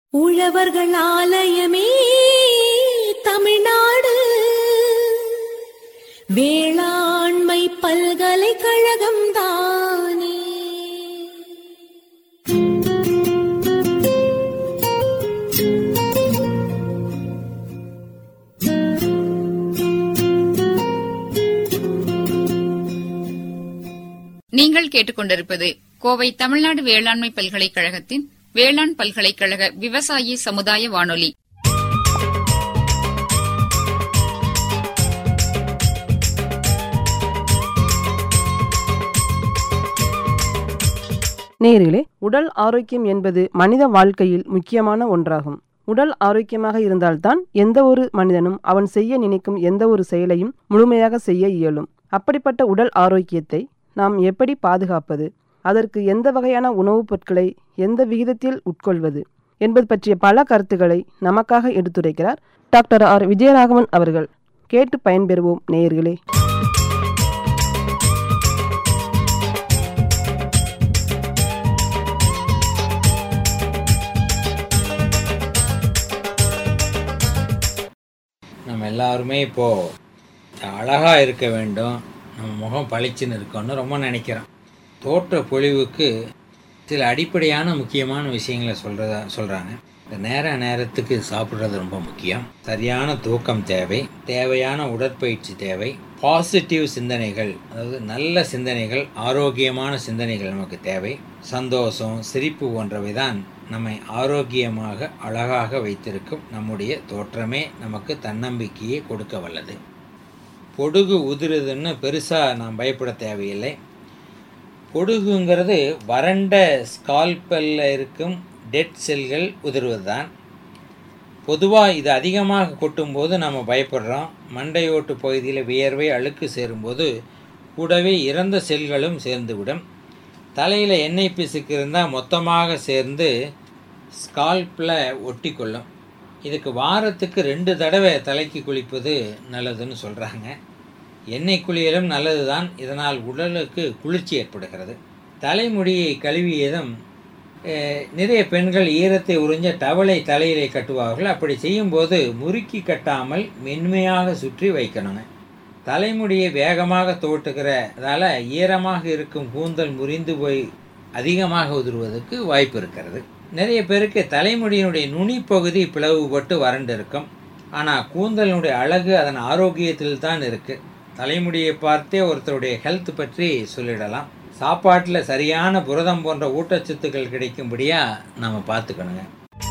உழவர்கள் ஆலயமே தமிழ்நாடு வேளாண்மை பல்கலைக்கழகம் தானே நீங்கள் கேட்டுக்கொண்டிருப்பது கோவை தமிழ்நாடு வேளாண்மை பல்கலைக்கழகத்தின் வேளாண் பல்கலைக்கழக விவசாயி சமுதாய வானொலி நேயர்களே உடல் ஆரோக்கியம் என்பது மனித வாழ்க்கையில் முக்கியமான ஒன்றாகும் உடல் ஆரோக்கியமாக இருந்தால்தான் எந்த ஒரு மனிதனும் அவன் செய்ய நினைக்கும் எந்த ஒரு செயலையும் முழுமையாக செய்ய இயலும் அப்படிப்பட்ட உடல் ஆரோக்கியத்தை நாம் எப்படி பாதுகாப்பது அதற்கு எந்த வகையான உணவுப் பொருட்களை எந்த விகிதத்தில் உட்கொள்வது என்பது பற்றிய பல கருத்துக்களை நமக்காக எடுத்துரைக்கிறார் டாக்டர் ஆர் விஜயராகவன் அவர்கள் கேட்டு பயன்பெறுவோம் நேயர்களே நம்ம எல்லாருமே இப்போது அழகாக இருக்க வேண்டும் நம்ம முகம் பளிச்சுன்னு இருக்கணும்னு ரொம்ப நினைக்கிறோம் தோற்ற பொழிவுக்கு சில அடிப்படையான முக்கியமான விஷயங்களை சொல்கிறதா சொல்கிறாங்க இந்த நேர நேரத்துக்கு சாப்பிட்றது ரொம்ப முக்கியம் சரியான தூக்கம் தேவை தேவையான உடற்பயிற்சி தேவை பாசிட்டிவ் சிந்தனைகள் அதாவது நல்ல சிந்தனைகள் ஆரோக்கியமான சிந்தனைகள் நமக்கு தேவை சந்தோஷம் சிரிப்பு போன்றவை தான் நம்மை ஆரோக்கியமாக அழகாக வைத்திருக்கும் நம்முடைய தோற்றமே நமக்கு தன்னம்பிக்கையை கொடுக்க வல்லது பொடுகு உதிருதுன்னு பெருசாக நாம் பயப்பட தேவையில்லை பொடுகுங்கிறது வறண்ட ஸ்கால்பல்ல இருக்கும் டெட் செல்கள் உதிர்வது தான் பொதுவாக இது அதிகமாக கொட்டும்போது நம்ம பயப்படுறோம் மண்டையோட்டு பகுதியில் வியர்வை அழுக்கு சேரும்போது கூடவே இறந்த செல்களும் சேர்ந்துவிடும் தலையில் எண்ணெய் பிசுக்கு இருந்தால் மொத்தமாக சேர்ந்து ஸ்கால்பில் ஒட்டி கொள்ளும் இதுக்கு வாரத்துக்கு ரெண்டு தடவை தலைக்கு குளிப்பது நல்லதுன்னு சொல்கிறாங்க எண்ணெய் குளியலும் நல்லது தான் இதனால் உடலுக்கு குளிர்ச்சி ஏற்படுகிறது தலைமுடியை கழுவியதும் அஹ், நிறைய பெண்கள் ஈரத்தை உறிஞ்ச டவலை தலையிலே கட்டுவார்கள் அப்படி செய்யும்போது முறுக்கி கட்டாமல் மென்மையாக சுற்றி வைக்கணுங்க தலைமுடியை வேகமாக தோட்டுகிறதால ஈரமாக இருக்கும் கூந்தல் முறிந்து போய் அதிகமாக உதிர்வதற்கு வாய்ப்பு இருக்கிறது நிறைய பேருக்கு தலைமுடியினுடைய நுனி பகுதி பிளவுபட்டு வறண்டு இருக்கும் ஆனால் கூந்தலினுடைய அழகு அதன் ஆரோக்கியத்தில் தான் இருக்குது தலைமுடியை பார்த்தே ஒருத்தருடைய ஹெல்த் பற்றி சொல்லிடலாம் சாப்பாட்டில் சரியான புரதம் போன்ற ஊட்டச்சத்துக்கள் கிடைக்கும்படியாக நம்ம பார்த்துக்கணுங்க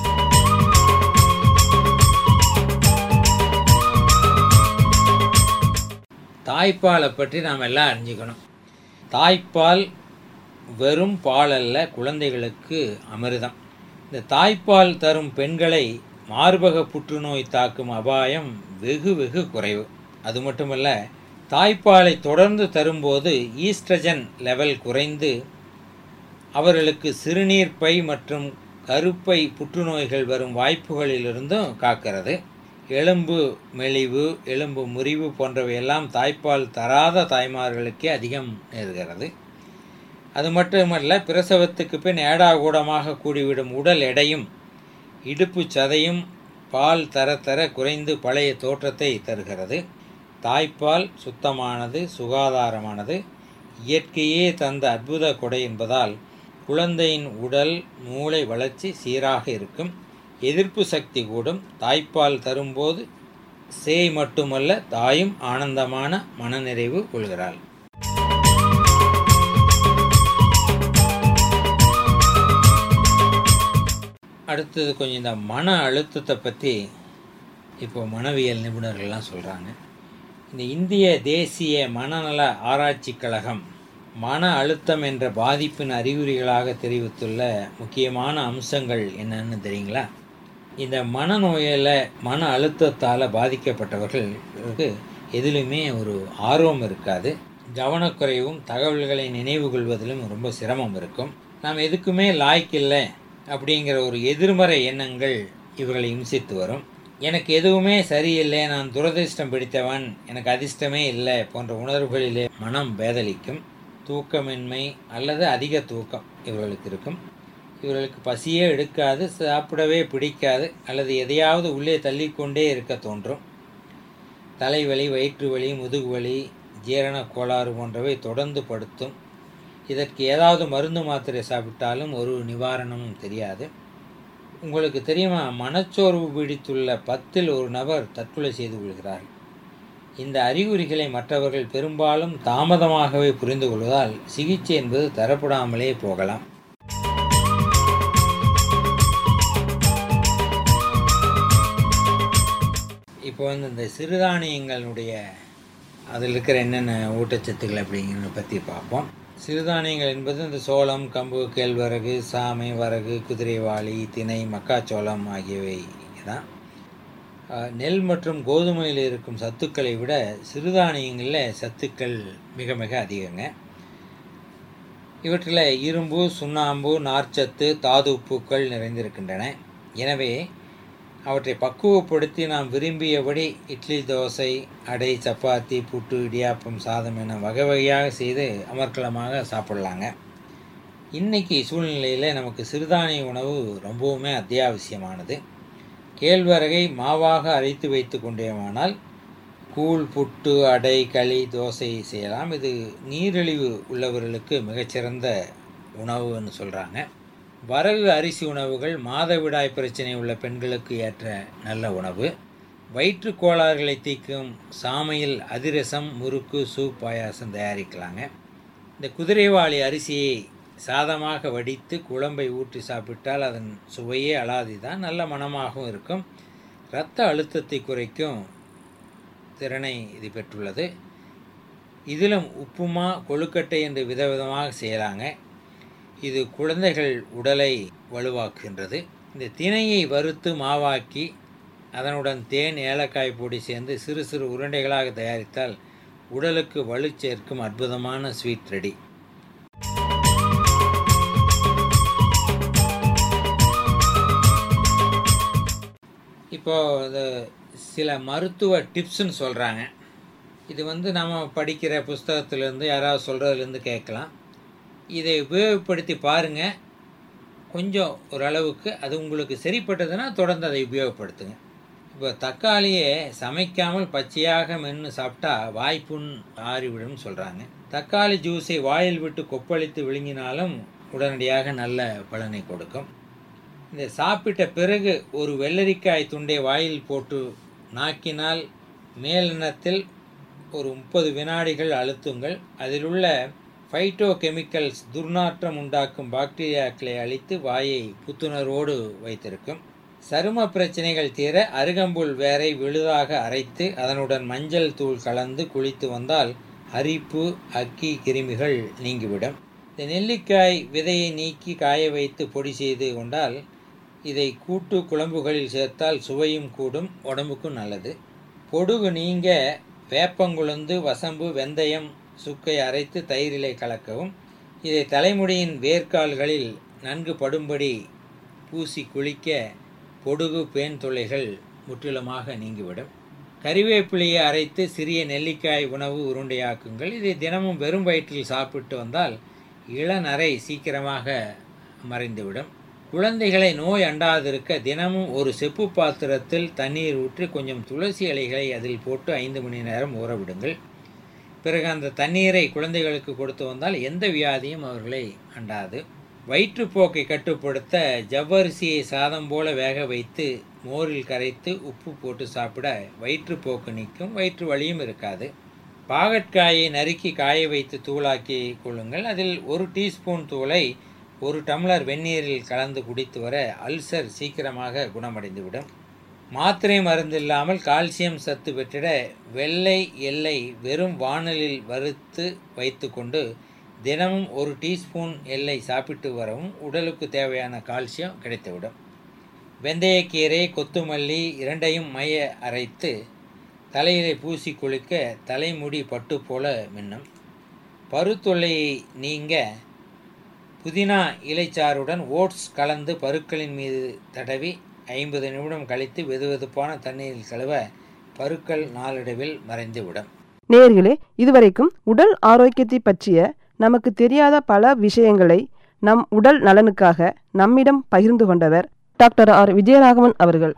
தாய்ப்பாலை பற்றி நாம் எல்லாம் அறிஞ்சுக்கணும் தாய்ப்பால் வெறும் பால் அல்ல குழந்தைகளுக்கு அமிர்தம் இந்த தாய்ப்பால் தரும் பெண்களை மார்பக புற்றுநோய் தாக்கும் அபாயம் வெகு வெகு குறைவு அது மட்டுமல்ல தாய்ப்பாலை தொடர்ந்து தரும்போது ஈஸ்ட்ரஜன் லெவல் குறைந்து அவர்களுக்கு சிறுநீர் பை மற்றும் கருப்பை புற்றுநோய்கள் வரும் வாய்ப்புகளிலிருந்தும் காக்கிறது எலும்பு மெலிவு எலும்பு முறிவு போன்றவையெல்லாம் தாய்ப்பால் தராத தாய்மார்களுக்கே அதிகம் நேர்கிறது அது மட்டுமல்ல பிரசவத்துக்கு பின் ஏடாகூடமாக கூடிவிடும் உடல் எடையும் இடுப்பு சதையும் பால் தர தர குறைந்து பழைய தோற்றத்தை தருகிறது தாய்ப்பால் சுத்தமானது சுகாதாரமானது இயற்கையே தந்த அற்புத கொடை என்பதால் குழந்தையின் உடல் மூளை வளர்ச்சி சீராக இருக்கும் எதிர்ப்பு சக்தி கூடும் தாய்ப்பால் தரும்போது சேய் மட்டுமல்ல தாயும் ஆனந்தமான மனநிறைவு கொள்கிறாள் அடுத்தது கொஞ்சம் இந்த மன அழுத்தத்தை பற்றி இப்போ மனவியல் நிபுணர்கள்லாம் சொல்கிறாங்க இந்த இந்திய தேசிய மனநல ஆராய்ச்சிக் கழகம் மன அழுத்தம் என்ற பாதிப்பின் அறிகுறிகளாக தெரிவித்துள்ள முக்கியமான அம்சங்கள் என்னன்னு தெரியுங்களா இந்த மனநோயில் மன அழுத்தத்தால் பாதிக்கப்பட்டவர்களுக்கு எதிலுமே ஒரு ஆர்வம் இருக்காது கவனக்குறைவும் தகவல்களை நினைவு கொள்வதிலும் ரொம்ப சிரமம் இருக்கும் நாம் எதுக்குமே லாய்க்கில்லை அப்படிங்கிற ஒரு எதிர்மறை எண்ணங்கள் இவர்களை இம்சித்து வரும் எனக்கு எதுவுமே சரியில்லை நான் துரதிர்ஷ்டம் பிடித்தவன் எனக்கு அதிர்ஷ்டமே இல்லை போன்ற உணர்வுகளிலே மனம் பேதலிக்கும் தூக்கமின்மை அல்லது அதிக தூக்கம் இவர்களுக்கு இருக்கும் இவர்களுக்கு பசியே எடுக்காது சாப்பிடவே பிடிக்காது அல்லது எதையாவது உள்ளே தள்ளிக்கொண்டே இருக்க தோன்றும் தலைவலி வயிற்று வலி முதுகு வலி ஜீரண கோளாறு போன்றவை தொடர்ந்து படுத்தும் இதற்கு ஏதாவது மருந்து மாத்திரை சாப்பிட்டாலும் ஒரு நிவாரணமும் தெரியாது உங்களுக்கு தெரியுமா மனச்சோர்வு பிடித்துள்ள பத்தில் ஒரு நபர் தற்கொலை செய்து கொள்கிறார்கள் இந்த அறிகுறிகளை மற்றவர்கள் பெரும்பாலும் தாமதமாகவே புரிந்து கொள்வதால் சிகிச்சை என்பது தரப்படாமலே போகலாம் இப்போ வந்து இந்த சிறுதானியங்களுடைய அதில் இருக்கிற என்னென்ன ஊட்டச்சத்துக்கள் அப்படிங்கிறத பற்றி பார்ப்போம் சிறுதானியங்கள் என்பது இந்த சோளம் கம்பு கேழ்வரகு சாமை வரகு குதிரைவாளி திணை மக்காச்சோளம் ஆகியவை தான் அஹ், நெல் மற்றும் கோதுமையில் இருக்கும் சத்துக்களை விட சிறுதானியங்களில் சத்துக்கள் மிக மிக அதிகங்க இவற்றில் இரும்பு சுண்ணாம்பு நார்ச்சத்து தாது உப்புக்கள் நிறைந்திருக்கின்றன எனவே அவற்றை பக்குவப்படுத்தி நாம் விரும்பியபடி இட்லி தோசை அடை சப்பாத்தி புட்டு இடியாப்பம் சாதம் என வகை வகையாக செய்து அமர்க்கலமாக சாப்பிடலாங்க இன்னைக்கு சூழ்நிலையில் நமக்கு சிறுதானிய உணவு ரொம்பவுமே அத்தியாவசியமானது கேழ்வரகை மாவாக அரைத்து வைத்து கொண்டேமானால் கூழ் புட்டு அடை களி தோசை செய்யலாம் இது நீரிழிவு உள்ளவர்களுக்கு மிகச்சிறந்த உணவுன்னு சொல்கிறாங்க வரகு அரிசி உணவுகள் மாதவிடாய் பிரச்சனை உள்ள பெண்களுக்கு ஏற்ற நல்ல உணவு வயிற்று கோளாறுகளை தீர்க்கும் சாமையில் அதிரசம் முறுக்கு சூப் பாயாசம் தயாரிக்கலாங்க இந்த குதிரைவாளி அரிசியை சாதமாக வடித்து குழம்பை ஊற்றி சாப்பிட்டால் அதன் சுவையே அலாதி தான் நல்ல மணமாகவும் இருக்கும் இரத்த அழுத்தத்தை குறைக்கும் திறனை இது பெற்றுள்ளது இதிலும் உப்புமா கொழுக்கட்டை என்று விதவிதமாக செய்யலாங்க இது குழந்தைகள் உடலை வலுவாக்குகின்றது இந்த திணையை வறுத்து மாவாக்கி அதனுடன் தேன் ஏலக்காய் பொடி சேர்ந்து சிறு சிறு உருண்டைகளாக தயாரித்தால் உடலுக்கு வலு சேர்க்கும் அற்புதமான ஸ்வீட் ரெடி இப்போ இந்த சில மருத்துவ டிப்ஸ்னு சொல்கிறாங்க இது வந்து நம்ம படிக்கிற புஸ்தகத்திலேருந்து யாராவது சொல்கிறதுலேருந்து கேட்கலாம் இதை உபயோகப்படுத்தி பாருங்கள் கொஞ்சம் ஓரளவுக்கு அது உங்களுக்கு சரிப்பட்டதுன்னா தொடர்ந்து அதை உபயோகப்படுத்துங்க இப்போ தக்காளியை சமைக்காமல் பச்சையாக மென்று சாப்பிட்டா வாய்ப்புண் ஆறிவிடும் சொல்கிறாங்க தக்காளி ஜூஸை வாயில் விட்டு கொப்பளித்து விழுங்கினாலும் உடனடியாக நல்ல பலனை கொடுக்கும் இந்த சாப்பிட்ட பிறகு ஒரு வெள்ளரிக்காய் துண்டை வாயில் போட்டு நாக்கினால் மேலினத்தில் ஒரு முப்பது வினாடிகள் அழுத்துங்கள் அதில் உள்ள ஃபைட்டோ கெமிக்கல்ஸ் துர்நாற்றம் உண்டாக்கும் பாக்டீரியாக்களை அழித்து வாயை புத்துணர்வோடு வைத்திருக்கும் சரும பிரச்சனைகள் தீர அருகம்புல் வேரை விழுதாக அரைத்து அதனுடன் மஞ்சள் தூள் கலந்து குளித்து வந்தால் அரிப்பு அக்கி கிருமிகள் நீங்கிவிடும் இந்த நெல்லிக்காய் விதையை நீக்கி காய வைத்து பொடி செய்து கொண்டால் இதை கூட்டு குழம்புகளில் சேர்த்தால் சுவையும் கூடும் உடம்புக்கும் நல்லது பொடுகு நீங்க வேப்பங்குழுந்து வசம்பு வெந்தயம் சுக்கை அரைத்து தயிரிலை கலக்கவும் இதை தலைமுடியின் வேர்க்கால்களில் நன்கு படும்படி பூசி குளிக்க பொடுகு பேன் தொல்லைகள் முற்றிலுமாக நீங்கிவிடும் கறிவேப்பிலையை அரைத்து சிறிய நெல்லிக்காய் உணவு உருண்டையாக்குங்கள் இதை தினமும் வெறும் வயிற்றில் சாப்பிட்டு வந்தால் இளநரை சீக்கிரமாக மறைந்துவிடும் குழந்தைகளை நோய் அண்டாதிருக்க தினமும் ஒரு செப்பு பாத்திரத்தில் தண்ணீர் ஊற்றி கொஞ்சம் துளசி இலைகளை அதில் போட்டு ஐந்து மணி நேரம் ஊற விடுங்கள் பிறகு அந்த தண்ணீரை குழந்தைகளுக்கு கொடுத்து வந்தால் எந்த வியாதியும் அவர்களை அண்டாது வயிற்றுப்போக்கை கட்டுப்படுத்த ஜவ்வரிசியை சாதம் போல வேக வைத்து மோரில் கரைத்து உப்பு போட்டு சாப்பிட வயிற்றுப்போக்கு நிற்கும் வயிற்று வலியும் இருக்காது பாகற்காயை நறுக்கி காய வைத்து தூளாக்கி கொள்ளுங்கள் அதில் ஒரு டீஸ்பூன் தூளை ஒரு டம்ளர் வெந்நீரில் கலந்து குடித்து வர அல்சர் சீக்கிரமாக குணமடைந்துவிடும் மாத்திரை மருந்து இல்லாமல் கால்சியம் சத்து பெற்றிட வெள்ளை எல்லை வெறும் வாணலில் வறுத்து வைத்துக்கொண்டு தினமும் ஒரு டீஸ்பூன் எல்லை சாப்பிட்டு வரவும் உடலுக்கு தேவையான கால்சியம் கிடைத்துவிடும் வெந்தயக்கீரை கொத்துமல்லி இரண்டையும் மைய அரைத்து தலையிலே பூசி குளிக்க தலைமுடி பட்டு போல மின்னும் பருத்தொல்லையை நீங்க புதினா இலைச்சாறுடன் ஓட்ஸ் கலந்து பருக்களின் மீது தடவி ஐம்பது நிமிடம் கழித்து வெதுவெதுப்பான தண்ணீரில் கழுவ பருக்கள் நாளடைவில் மறைந்துவிடும் நேர்களே இதுவரைக்கும் உடல் ஆரோக்கியத்தை பற்றிய நமக்கு தெரியாத பல விஷயங்களை நம் உடல் நலனுக்காக நம்மிடம் பகிர்ந்து கொண்டவர் டாக்டர் ஆர் விஜயராகவன் அவர்கள்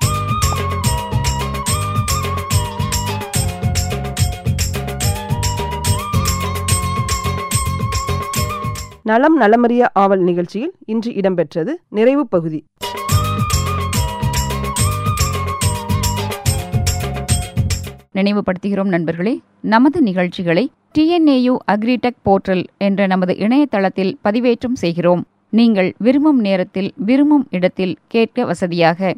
நலம் நலமறிய ஆவல் நிகழ்ச்சியில் இன்று இடம்பெற்றது நிறைவு பகுதி நினைவுபடுத்துகிறோம் நண்பர்களே நமது நிகழ்ச்சிகளை டிஎன்ஏயு அக்ரிடெக் போர்ட்டல் என்ற நமது இணையதளத்தில் பதிவேற்றம் செய்கிறோம் நீங்கள் விரும்பும் நேரத்தில் விரும்பும் இடத்தில் கேட்க வசதியாக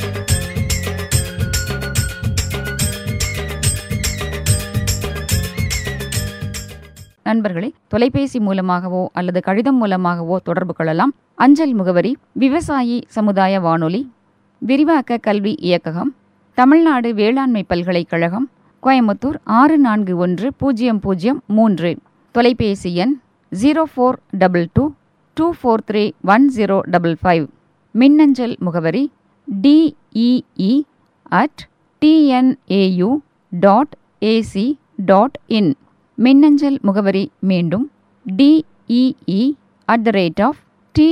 நண்பர்களே தொலைபேசி மூலமாகவோ அல்லது கடிதம் மூலமாகவோ தொடர்பு கொள்ளலாம் அஞ்சல் முகவரி விவசாயி சமுதாய வானொலி விரிவாக்க கல்வி இயக்ககம் தமிழ்நாடு வேளாண்மை பல்கலைக்கழகம் கோயம்புத்தூர் ஆறு நான்கு ஒன்று பூஜ்ஜியம் பூஜ்ஜியம் மூன்று தொலைபேசி எண் zero four double two two four three one zero double five மின்னஞ்சல் முகவரி DEE at TNAU dot AC dot in மின்னஞ்சல் முகவரி மீண்டும் DEE at the rate of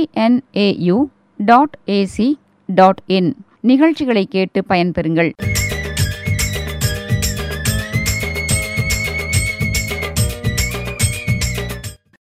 TNAU dot AC dot in நிகழ்ச்சிகளை கேட்டு பயன்பெறுங்கள்